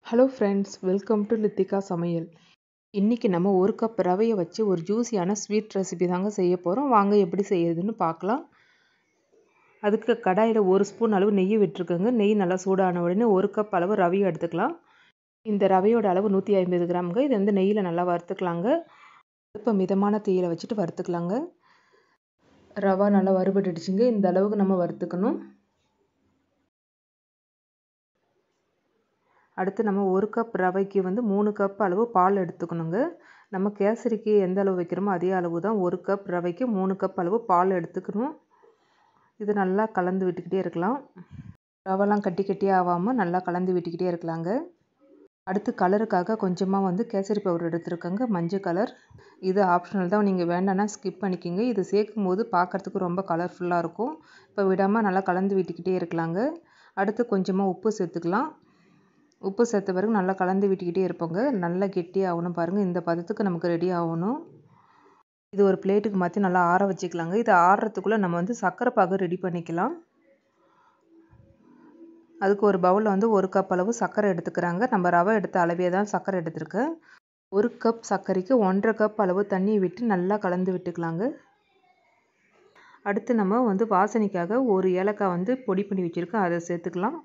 hello friends welcome to Lithika சமையல் இன்றைக்கி நம்ம ஒரு கப் ரவையை வச்சு ஒரு ஜூஸியான ஸ்வீட் ரெசிபி தாங்க செய்ய போகிறோம் வாங்க எப்படி செய்யறதுன்னு பார்க்கலாம் அதுக்கு கடாயில் ஒரு ஸ்பூன் அளவு நெய் விட்டுருக்கோங்க நெய் நல்லா சூடான உடனே ஒரு கப் அளவு ரவையை எடுத்துக்கலாம் இந்த ரவையோட அளவு நூற்றி ஐம்பது கிராமுங்க இது வந்து நெய்யில் நல்லா வறுத்துக்கலாங்க இப்போ மிதமான தீயில் வச்சுட்டு வறுத்துக்கலாங்க ரவா நல்லா வறுபட்டுடுச்சுங்க இந்த அளவுக்கு நம்ம வறுத்துக்கணும் அடுத்து நம்ம ஒரு கப் ரவைக்கு வந்து மூணு கப் அளவு பால் எடுத்துக்கணுங்க நம்ம கேசரிக்கு எந்த அளவு வைக்கிறோமோ அதே அளவு தான் ஒரு கப் ரவைக்கு மூணு கப் அளவு பால் எடுத்துக்கணும் இது நல்லா கலந்து விட்டுக்கிட்டே இருக்கலாம் ரவெல்லாம் கட்டி கட்டி ஆகாமல் நல்லா கலந்து விட்டுக்கிட்டே இருக்கலாங்க அடுத்து கலருக்காக கொஞ்சமாக வந்து கேசரி பவுடர் எடுத்துருக்கோங்க மஞ்சள் கலர் இது ஆப்ஷனல் தான் நீங்கள் வேண்டாம்னா ஸ்கிப் பண்ணிக்கிங்க இது சேர்க்கும் போது பார்க்குறதுக்கு ரொம்ப கலர்ஃபுல்லாக இருக்கும் இப்போ விடாமல் நல்லா கலந்து விட்டுக்கிட்டே இருக்கலாங்க அடுத்து கொஞ்சமாக உப்பு சேர்த்துக்கலாம் உப்பு சேர்த்த பிறகு நல்லா கலந்து விட்டுக்கிட்டே இருப்போங்க நல்லா கெட்டி ஆகணும் பாருங்கள் இந்த பதத்துக்கு நமக்கு ரெடி ஆகணும் இது ஒரு பிளேட்டுக்கு மாற்றி நல்லா ஆற வச்சுக்கலாங்க இது ஆறுறதுக்குள்ளே நம்ம வந்து சர்க்கரை பாகு ரெடி பண்ணிக்கலாம் அதுக்கு ஒரு பவுலில் வந்து ஒரு கப் அளவு சர்க்கரை எடுத்துக்கிறாங்க நம்ம ரவை எடுத்த அளவே தான் சர்க்கரை எடுத்துருக்கேன் ஒரு கப் சர்க்கரைக்கு ஒன்றரை கப் அளவு தண்ணி விட்டு நல்லா கலந்து விட்டுக்கலாங்க அடுத்து நம்ம வந்து வாசனைக்காக ஒரு ஏலக்காய் வந்து பொடி பண்ணி வச்சுருக்கோம் அதை சேர்த்துக்கலாம்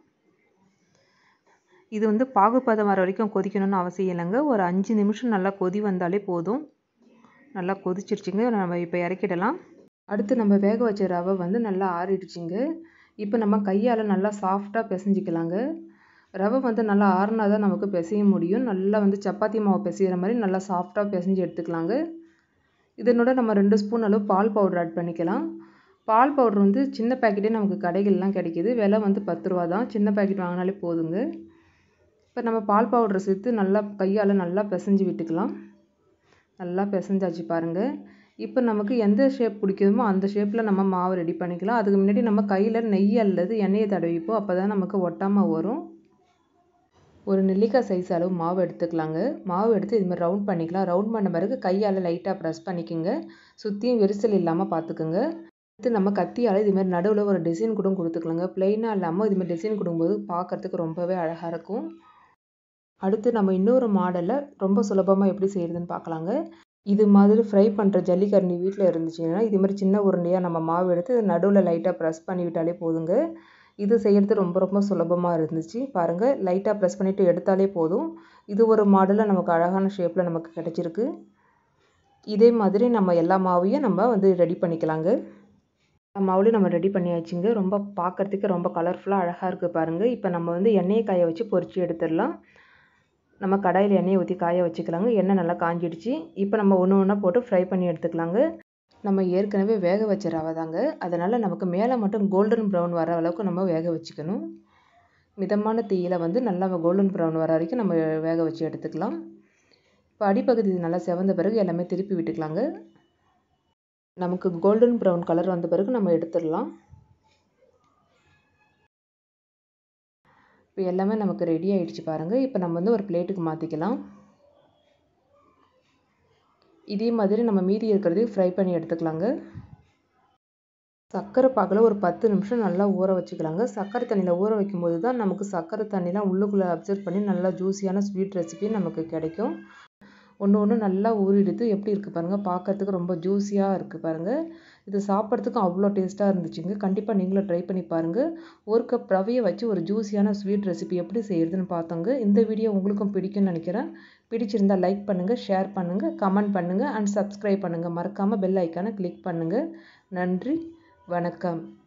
இது வந்து பாகுபதம் வர வரைக்கும் கொதிக்கணும்னு அவசியம் இல்லைங்க ஒரு அஞ்சு நிமிஷம் நல்லா கொதி வந்தாலே போதும் நல்லா கொதிச்சிருச்சுங்க நம்ம இப்போ இறக்கிடலாம் அடுத்து நம்ம வேக வச்ச ரவை வந்து நல்லா ஆறிடுச்சுங்க இப்போ நம்ம கையால் நல்லா சாஃப்டாக பிசைஞ்சிக்கலாங்க ரவை வந்து நல்லா ஆறுனா தான் நமக்கு பிசைய முடியும் நல்லா வந்து சப்பாத்தி மாவு பிசைகிற மாதிரி நல்லா சாஃப்டாக பிசைஞ்சு எடுத்துக்கலாங்க இதனோட நம்ம ரெண்டு ஸ்பூன் அளவு பால் பவுடர் ஆட் பண்ணிக்கலாம் பால் பவுடர் வந்து சின்ன பேக்கெட்டே நமக்கு கடைகள்லாம் கிடைக்கிது விலை வந்து பத்து ரூபா தான் சின்ன பேக்கெட் வாங்கினாலே போதுங்க இப்போ நம்ம பால் பவுடரை சேர்த்து நல்லா கையால் நல்லா பிசைஞ்சு விட்டுக்கலாம் நல்லா பிசைஞ்சாச்சு பாருங்கள் இப்போ நமக்கு எந்த ஷேப் பிடிக்குமோ அந்த ஷேப்பில் நம்ம மாவு ரெடி பண்ணிக்கலாம் அதுக்கு முன்னாடி நம்ம கையில் நெய் அல்லது எண்ணெயை தடவிப்போம் அப்போ தான் நமக்கு ஒட்டாமல் வரும் ஒரு நெல்லிக்காய் சைஸ் அளவு மாவு எடுத்துக்கலாங்க மாவு எடுத்து இது மாதிரி ரவுண்ட் பண்ணிக்கலாம் ரவுண்ட் பண்ண பிறகு கையால் லைட்டாக ப்ரெஸ் பண்ணிக்கோங்க சுற்றியும் விரிசல் இல்லாமல் பார்த்துக்குங்க அடுத்து நம்ம கத்தியால் இதுமாதிரி நடுவில் ஒரு டிசைன் கூட கொடுத்துக்கலாங்க ப்ளைனாக இல்லாமல் இதுமாதிரி டிசைன் கொடுக்கும்போது பார்க்குறதுக்கு ரொம்பவே அழகாக இருக்கும் அடுத்து நம்ம இன்னொரு மாடலை ரொம்ப சுலபமாக எப்படி செய்கிறதுன்னு பார்க்கலாங்க இது மாதிரி ஃப்ரை பண்ணுற ஜல்லிக்கரண்டி வீட்டில் இருந்துச்சுன்னா இது மாதிரி சின்ன உருண்டையாக நம்ம மாவு எடுத்து நடுவில் லைட்டாக ப்ரெஸ் பண்ணி விட்டாலே போதுங்க இது செய்கிறது ரொம்ப ரொம்ப சுலபமாக இருந்துச்சு பாருங்கள் லைட்டாக ப்ரெஸ் பண்ணிவிட்டு எடுத்தாலே போதும் இது ஒரு மாடலில் நமக்கு அழகான ஷேப்பில் நமக்கு கிடச்சிருக்கு இதே மாதிரி நம்ம எல்லா மாவையும் நம்ம வந்து ரெடி பண்ணிக்கலாங்க மாவுலையும் நம்ம ரெடி பண்ணியாச்சுங்க ரொம்ப பார்க்குறதுக்கு ரொம்ப கலர்ஃபுல்லாக அழகாக இருக்குது பாருங்கள் இப்போ நம்ம வந்து எண்ணெயை காய வச்சு பொரிச்சு எடுத்துடலாம் நம்ம கடாயில் எண்ணெயை ஊற்றி காய வச்சுக்கலாங்க எண்ணெய் நல்லா காஞ்சிடுச்சு இப்போ நம்ம ஒன்று ஒன்றா போட்டு ஃப்ரை பண்ணி எடுத்துக்கலாங்க நம்ம ஏற்கனவே வேக வச்ச ரவை தாங்க அதனால் நமக்கு மேலே மட்டும் கோல்டன் ப்ரௌன் வர அளவுக்கு நம்ம வேக வச்சுக்கணும் மிதமான தீயில் வந்து நல்லா கோல்டன் ப்ரௌன் வர வரைக்கும் நம்ம வேக வச்சு எடுத்துக்கலாம் இப்போ அடிப்பகுதி நல்லா செவந்த பிறகு எல்லாமே திருப்பி விட்டுக்கலாங்க நமக்கு கோல்டன் ப்ரௌன் கலர் வந்த பிறகு நம்ம எடுத்துடலாம் இப்போ எல்லாமே நமக்கு ரெடி ஆகிடுச்சு பாருங்கள் இப்போ நம்ம வந்து ஒரு பிளேட்டுக்கு மாற்றிக்கலாம் இதே மாதிரி நம்ம மீதி இருக்கிறதையும் ஃப்ரை பண்ணி எடுத்துக்கலாங்க சர்க்கரை பாகில் ஒரு பத்து நிமிஷம் நல்லா ஊற வச்சுக்கலாங்க சர்க்கரை தண்ணியில் ஊற வைக்கும்போது தான் நமக்கு சர்க்கரை தண்ணிலாம் உள்ளுக்குள்ளே அப்சர்வ் பண்ணி நல்லா ஜூஸியான ஸ்வீட் ரெசிபி நமக்கு கிடைக்கும் ஒன்று ஒன்று நல்லா ஊறிடுத்து எப்படி இருக்குது பாருங்கள் பார்க்குறதுக்கு ரொம்ப ஜூஸியாக இருக்குது பாருங்கள் இது சாப்பிட்றதுக்கும் அவ்வளோ டேஸ்ட்டாக இருந்துச்சுங்க கண்டிப்பாக நீங்களும் ட்ரை பண்ணி பாருங்கள் ஒரு கப் ரவையை வச்சு ஒரு ஜூஸியான ஸ்வீட் ரெசிபி எப்படி செய்கிறதுன்னு பார்த்தோங்க இந்த வீடியோ உங்களுக்கும் பிடிக்கும்னு நினைக்கிறேன் பிடிச்சிருந்தால் லைக் பண்ணுங்கள் ஷேர் பண்ணுங்கள் கமெண்ட் பண்ணுங்கள் அண்ட் சப்ஸ்கிரைப் பண்ணுங்கள் மறக்காமல் பெல் ஐக்கானை கிளிக் பண்ணுங்கள் நன்றி வணக்கம்